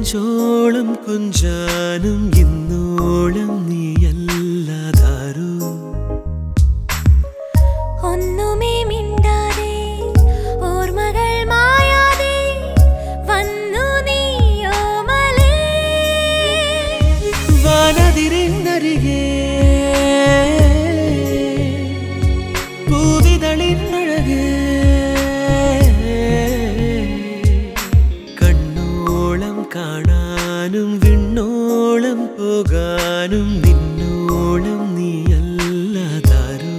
നെഞ്ചോളം കൊഞ്ചാനും ഇന്നോളം നീയല്ലാതാരോ ഒന്നുമേ മിണ്ടാതെ ഓർമ്മകൾ മായാതെ വന്നു നീയോമലേ വാനതിരിന്നരികെ പൂവിതളിന്നഴകേ കണ്ണോളം കാണാനും വിണ്ണോളം പോകാനും നിന്നോളം നീയല്ലാതാരോ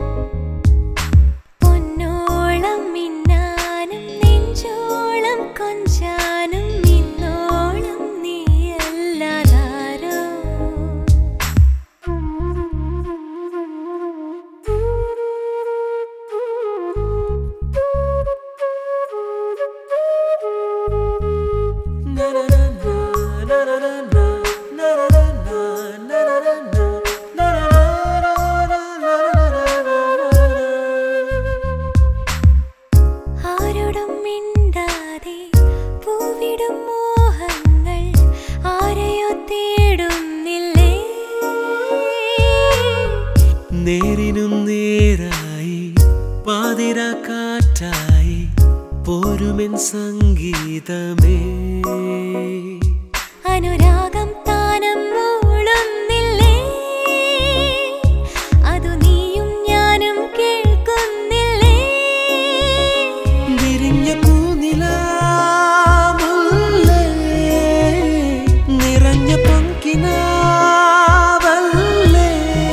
പൊന്നോളം മിന്നാനും നെഞ്ചോളം കൊഞ്ചാനും ഇന്നോളം നീയല്ലാതാരോ ആരോടും മിണ്ടാതെ പൂവിടും മോഹങ്ങൾ ആരെയോ തേടുന്നില്ലേ നേരിനും നേരായി പാതിര കാറ്റായി പോരുമെൻ സംഗീതമേ അനുരാഗം താനം മൂളുന്നില്ലേ അതു നീയും ഞാനും കേൾക്കുന്നില്ലേ വിരിഞ്ഞ പൂനിലാമുല്ലേ നിറഞ്ഞ പൊങ്കിനാവല്ലേ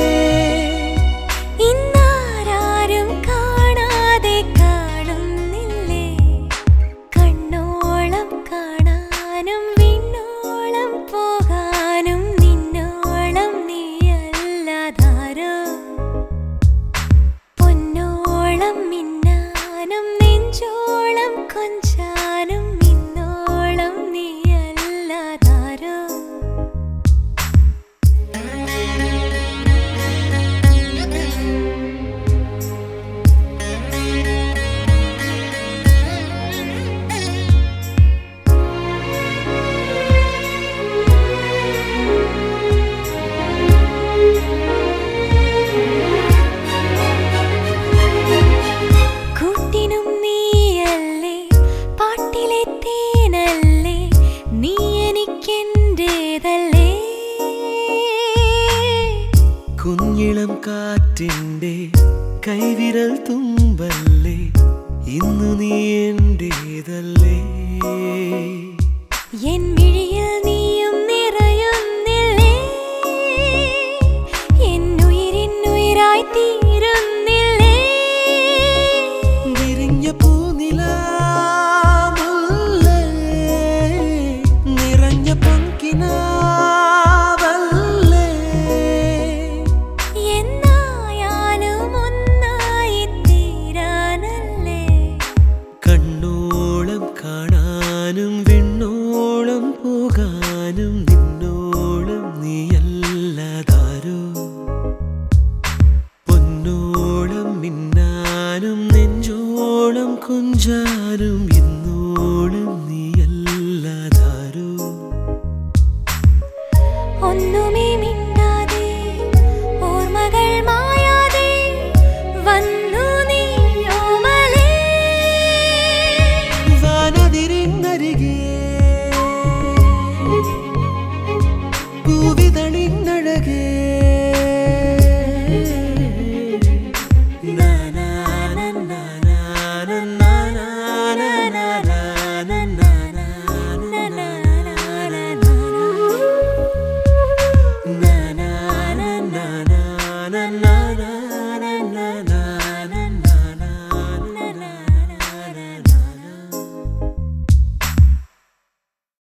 ഇന്നാരും കാണാതെ കാണുന്നില്ലേ കണ്ണോളം കാണാനും വിണ്ണോളം പോകാനും നിന്നോളം നീയല്ലാതാരോ പൊന്നോളം മിന്നാനും നെഞ്ചോളം കൊഞ്ചാനും ഇന്നോളം നീയല്ലാതാരോ കൂട്ടിനും നീയല്ലേ പാട്ടിലെ തേനല്ലേ നീ എനിക്കെന്റേതല്ലേ കുഞ്ഞിളം കാറ്റിൻ്റെ കൈവിരൽ തുമ്പല്ലേ ഇന്നു നീ എൻ്റേതല്ലേ എൻ മിഴിയിൽ നീയും നിറയുന്നില്ലേ എന്നുയിരിനുയിരായി തീരുന്നില്ലേ വിരിഞ്ഞ പൂനിലാമുല്ലേ നിറഞ്ഞ പൊങ്കിനാവല്ലേ എന്നായാലും ഒന്നായി തീരാനല്ലേ കണ്ണോളം കാണാനും വിണ്ണോളം പോകാനും നിന്നോളം നീയല്ലാതാരോ പൊന്നോളം മിന്നാനും നെഞ്ചോളം കൊഞ്ചാനും ഇന്നു